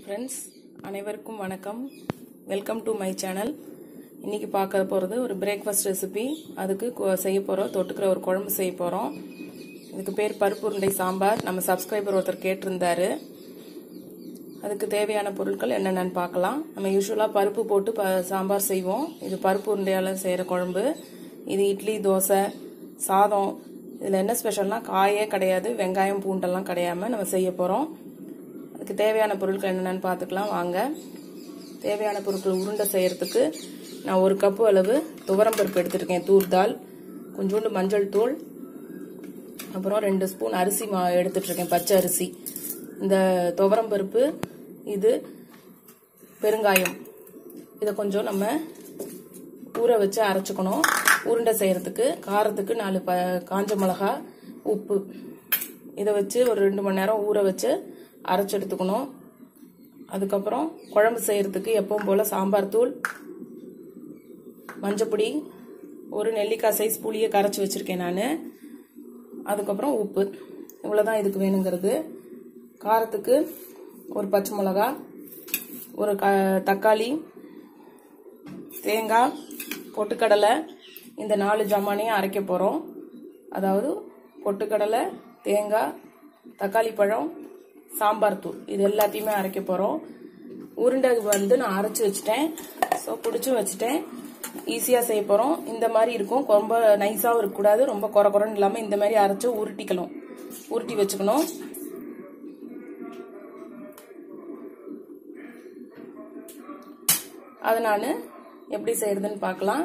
friends அனைவருக்கும் வணக்கம் welcome to my channel இன்னைக்கு பார்க்க போகிறது ஒரு பிரேக்ஃபாஸ்ட் ரெசிபி அதுக்கு கொ- செய்ய போகிறோம் தொட்டுக்கிற ஒரு குழம்பு செய்ய போகிறோம் இதுக்கு பேர் பருப்பு உருண்டை சாம்பார் நம்ம சப்ஸ்கிரைபர் ஒருத்தர் கேட்டிருந்தாரு அதுக்கு தேவையான பொருட்கள் என்னென்னு பார்க்கலாம் நம்ம யூஸ்வலாக பருப்பு போட்டு ப சாம்பார் செய்வோம் இது பருப்பு உருண்டையால் செய்கிற குழம்பு இது இட்லி தோசை சாதம் இதில் என்ன ஸ்பெஷல்னா காயே கிடையாது வெங்காயம் பூண்டெல்லாம் கிடையாம நம்ம செய்ய போகிறோம் அதுக்கு தேவையான பொருட்கள் என்னென்னு பார்த்துக்கலாம் வாங்க தேவையான பொருட்கள் உருண்டை செய்யறதுக்கு நான் ஒரு கப்பு அளவு துவரம் பருப்பு எடுத்துருக்கேன் தூர் தால் கொஞ்சோண்டு மஞ்சள் தூள் அப்புறம் ரெண்டு ஸ்பூன் அரிசி மா எடுத்துட்டு இருக்கேன் பச்சை அரிசி இந்த துவரம் பருப்பு இது பெருங்காயம் இதை கொஞ்சம் நம்ம ஊற வச்சு அரைச்சுக்கணும் உருண்டை செய்யறதுக்கு காரத்துக்கு நாலு ப காஞ்ச மிளகா உப்பு இதை வச்சு ஒரு ரெண்டு மணி நேரம் ஊற வச்சு அரைச்சு எடுத்துக்கணும் அதுக்கப்புறம் குழம்பு செய்யறதுக்கு எப்பவும் போல சாம்பார் தூள் மஞ்சப்பொடி ஒரு நெல்லிக்காய் சைஸ் புளியை கரைச்சி வச்சிருக்கேன் நான் அதுக்கப்புறம் உப்பு இவ்வளோதான் இதுக்கு வேணுங்கிறது காரத்துக்கு ஒரு பச்சை மிளகா ஒரு க தக்காளி தேங்காய் பொட்டுக்கடலை இந்த நாலு ஜாமானையும் அரைக்க போகிறோம் அதாவது பொட்டுக்கடலை தேங்காய் தக்காளி பழம் சாம்பார் தூள் இது எல்லாத்தையுமே அரைக்க போகிறோம் உருண்டை வந்து நான் அரைச்சி வச்சுட்டேன் ஸோ பிடிச்சும் வச்சுட்டேன் ஈஸியாக செய்ய போகிறோம் இந்த மாதிரி இருக்கும் ரொம்ப நைஸாகவும் இருக்கக்கூடாது ரொம்ப குறை குறைன்னு இல்லாமல் இந்த மாதிரி அரைச்சி உருட்டிக்கணும் உருட்டி வச்சுக்கணும் அதை நான் எப்படி செய்யறதுன்னு பார்க்கலாம்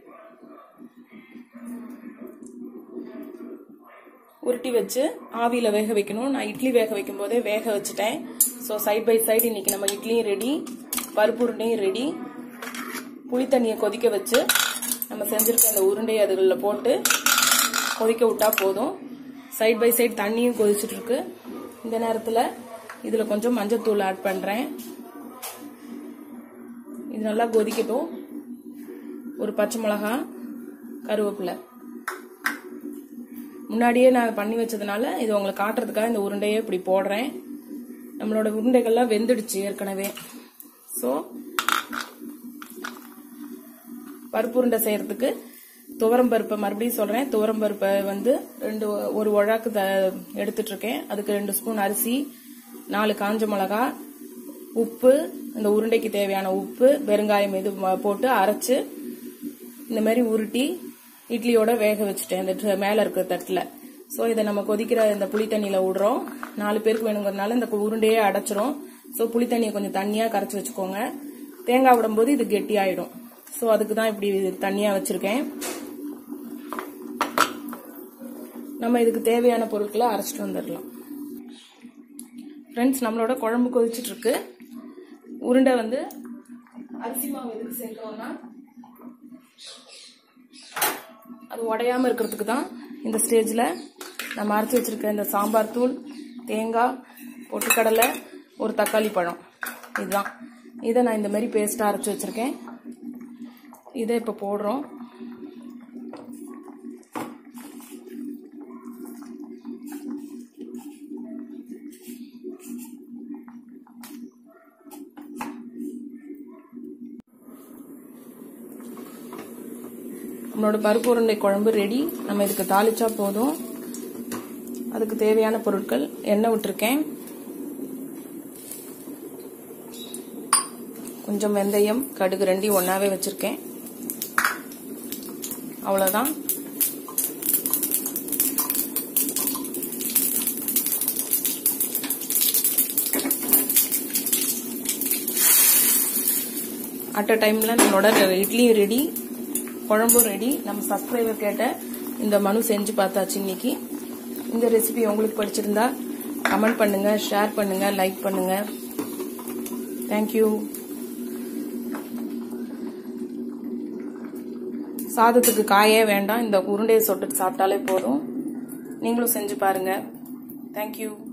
உருட்டி வச்சு ஆவியில் வேக வைக்கணும் நான் இட்லி வேக வைக்கும் போதே வேக வச்சுட்டேன் ஸோ சைட் பை சைடு இன்னைக்கு நம்ம இட்லியும் ரெடி பருப்பு உருண்டையும் ரெடி புளி தண்ணியை கொதிக்க வச்சு நம்ம செஞ்சிருக்க இந்த உருண்டை அதுகளில் போட்டு கொதிக்க விட்டா போதும் சைட் பை சைடு தண்ணியும் கொதிச்சுட்டு இருக்கு இந்த நேரத்தில் இதில் கொஞ்சம் மஞ்சத்தூள் ஆட் பண்ணுறேன் இது நல்லா கொதிக்கட்டும் ஒரு பச்சை மிளகா கருவேப்பிலை முன்னாடியே நான் பண்ணி வச்சதுனால இது உங்களுக்கு காட்டுறதுக்காக இந்த உருண்டையை இப்படி போடுறேன் நம்மளோட உருண்டைகள்லாம் வெந்துடுச்சு ஏற்கனவே ஸோ பருப்பு உருண்டை செய்யறதுக்கு துவரம் பருப்பை மறுபடியும் சொல்றேன் துவரம் பருப்பை வந்து ரெண்டு ஒரு உழாக்கு த எடுத்துட்டு இருக்கேன் அதுக்கு ரெண்டு ஸ்பூன் அரிசி நாலு காஞ்ச மிளகா உப்பு இந்த உருண்டைக்கு தேவையான உப்பு பெருங்காயம் இது ம- போட்டு அரைச்சு இந்த மாதிரி உருட்டி இட்லியோட வேக வச்சுட்டேன் இந்த ட்ர- மேல இருக்கிற தட்டுல ஸோ இதை நம்ம கொதிக்கிற இந்த புளி தண்ணியில விடுறோம் நாலு பேருக்கு வேணுங்கிறதுனால இந்த உருண்டையே அடைச்சிரும் ஸோ புளி தண்ணியை கொஞ்சம் தண்ணியா கரைச்சி வச்சுக்கோங்க தேங்காய் விடும்போது இது கெட்டி ஆயிடும் ஸோ அதுக்கு தான் இப்படி தண்ணியா வச்சிருக்கேன் நம்ம இதுக்கு தேவையான பொருட்களை அரைச்சிட்டு வந்துடலாம் ஃப்ரெண்ட்ஸ் நம்மளோட குழம்பு கொதிச்சிட்டு இருக்கு உருண்டை வந்து அரிசி மாவு எதுக்கு சேர்க்கிறோம்னா அது உடையாம இருக்கிறதுக்கு தான் இந்த ஸ்டேஜில் நம்ம அரைச்சி வச்சிருக்க இந்த சாம்பார் தூள் தேங்காய் பொட்டுக்கடலை ஒரு தக்காளி பழம் இதுதான் இதை நான் இந்த மாதிரி பேஸ்ட்டாக அரைச்சி வச்சிருக்கேன் இதை இப்போ போடுறோம் நம்மளோட பருப்பு உருண்டை குழம்பு ரெடி நம்ம இதுக்கு தாளிச்சா போதும் அதுக்கு தேவையான பொருட்கள் எண்ணெய் விட்டுருக்கேன் கொஞ்சம் வெந்தயம் கடுகு ரெண்டையும் ஒன்றாவே வச்சிருக்கேன் அவ்வளோதான் அட் அ டைமில் நம்மளோட இட்லியும் ரெடி குழம்பும் ரெடி நம்ம சப்ஸ்கிரைபர் கேட்ட இந்த மனு செஞ்சு பார்த்தாச்சு இன்னைக்கு இந்த ரெசிபி உங்களுக்கு பிடிச்சிருந்தா கமெண்ட் பண்ணுங்க ஷேர் பண்ணுங்க லைக் பண்ணுங்க தேங்க்யூ சாதத்துக்கு காயே வேண்டாம் இந்த உருண்டையை சொட்டு சாப்பிட்டாலே போதும் நீங்களும் செஞ்சு பாருங்க தேங்க்யூ